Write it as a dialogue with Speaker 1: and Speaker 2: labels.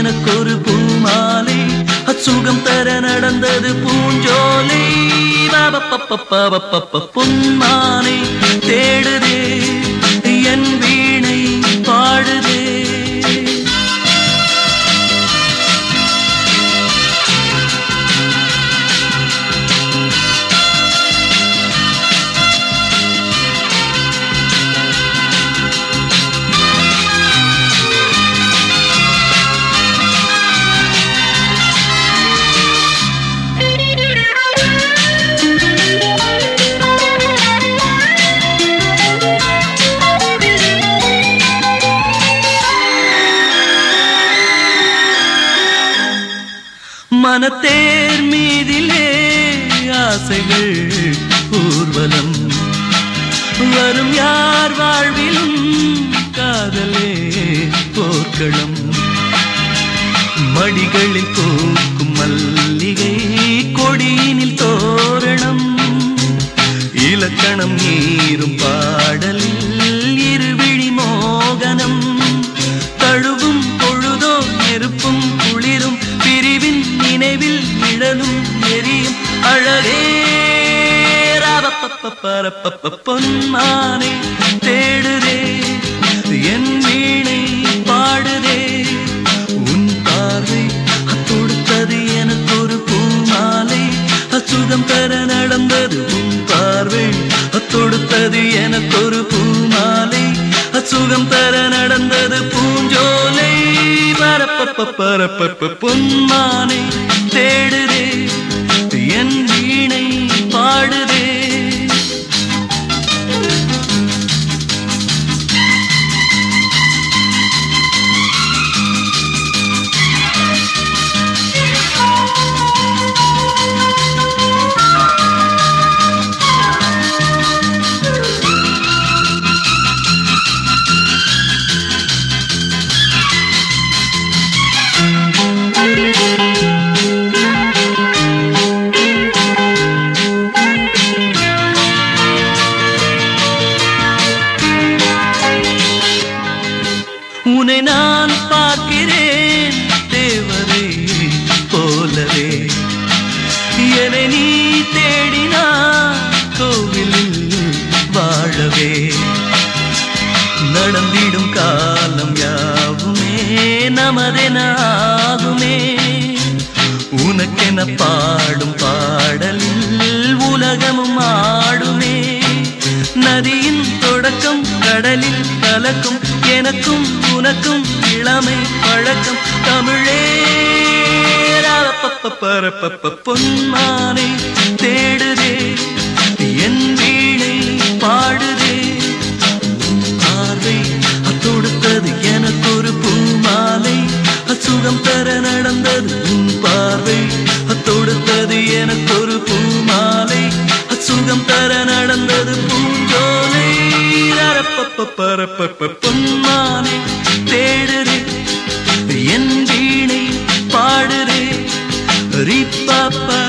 Speaker 1: எனக்கு ஒரு பூமாலை அச்சுகம் தர நடந்தது பூஞ்சோலை பாபப்பப்பப்பப்பப்ப பொன்மானை தேடுதே என் வீணை பாடுதே மனத்தேர் மீதிலே ஆசைகள் ஊர்வலம் வரும் யார் வாழ்விலும் காதலே போர்க்களம் மடிகளில் பூக்கும் மல்லிகை கொடியினில் தோரணம் இலக்கணம் நீரும் பாடலில் இருவிழி மோகனம் தழுவும் பொழுதோ நெருப்பும் குளிரும் பிரிவின் நினைவில் நிழலும் எரியும் அழகே ராபப்பப்பரப்பப்ப பொன்மானை தேடுதே என் வீணை பாடுதே உன் பார்வை தொடுத்தது எனக்கு ஒரு பூமாலை அச்சுகம் தர நடந்தது உன் பார்வை தொடுத்தது எனக்கு ஒரு பூமாலை அச்சுகம் தர நடந்தது பூஞ்சோலை பரப்பப்ப பரப்பப்ப பொன்மானை தேடுதே என் வீணை பாடுதே உன்னை நான் பார்க்கிறேன் தேவரை போலவே என்னை நீ தேடினா கோவிலில் வாழவே நடந்திடும் காலம் யாவுமே நமதெனாகுமே உனக்கென பாடும் பாடலில் உலகமும் ஆடுமே நதியின் தொடக்கம் கடலில் கலக்கும் எனக்கும் உனக்கும் இளமை பழக்கம் தமிழே பரப்பப்ப பொன்மானை தேடுதே என் வீணை பாடுதே பார்வை தொடுத்தது எனக்கு ஒரு பூமாலை அச்சுகம் தர நடந்தது உன் பார்வை தொடுத்தது எனக்கு ஒரு பூமாலை அச்சுகம் தர நடந்தது பூஞ்சோலை அரப்பப்ப பரப்பப்ப பொன்மானை தேடுதே என் வீணை பாடுதே ரிப்பப்ப